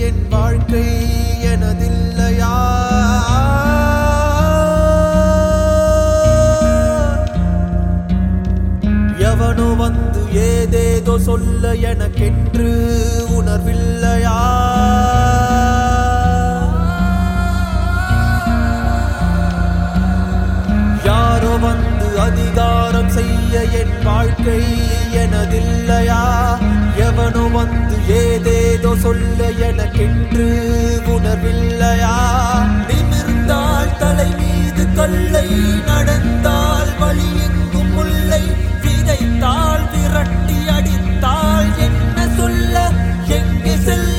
என் வாழ்க்கை எனதில்லையா எவனோ வந்து ஏதேதோ சொல்ல எனக்கென்று உணர்வில்லையா யாரோ வந்து அதிகாரம் செய்ய என் வாழ்க்கை எனதில்லையா எவனோ வந்து ஏதேதோ சொல்ல எனக்கென்று உணர்வில்லையா நிமிர்ந்தால் தலை மீது கொள்ளை நடந்தால் வழி எங்கும் முல்லை விதைத்தால் விரட்டி அடித்தால் என்ன சொல்ல எங்கே செல்ல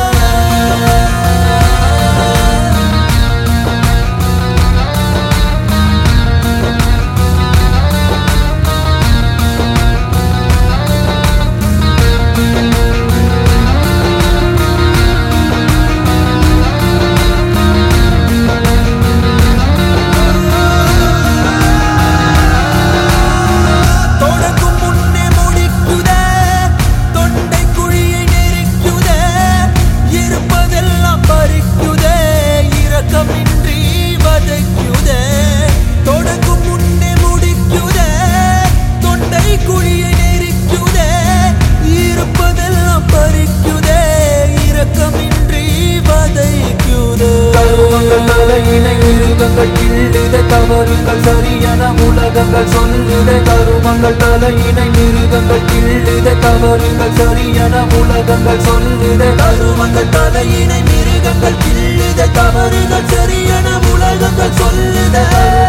தொடங்கும் முன்னே முடிக்குதே தொண்டை குழியை நெருக்குதே இருப்பதெல்லாம் பறிக்குதே இரக்கமின்றி வதைக்குதே தொடங்கும் முன்னே முடிக்குதே தொண்டை குழியை நெருக்குதே இருப்பதெல்லாம் பறிக்குதே இரக்கமின்றி வதைக்குதே கருமங்கள் தலையினை மிருகங்கள் கிள்ளுதே தவறுகள் சரியென உலகங்கள் சொல்லுதே கருமங்கள் தலையினை மிருகங்கள் கிள்ளுதே தவறுகள் சரியென உலகங்கள் சொல்லுதே கருமங்கள் தலையினை மிருகங்கள் கிள்ளுதே தவறுகள் சரியென உலகங்கள் சொல்லுதே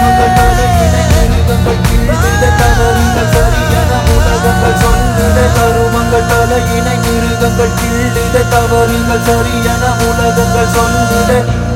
கருமங்கள் தலையினை மிருகங்கள் கிள்ளுதே தவறுகள் சரியென உலகங்கள் சொல்லுதே கருமங்கள் தலையினை மிருகங்கள் கிள்ளுதே தவறுகள் சரியென உலகங்கள் சொல்லுதே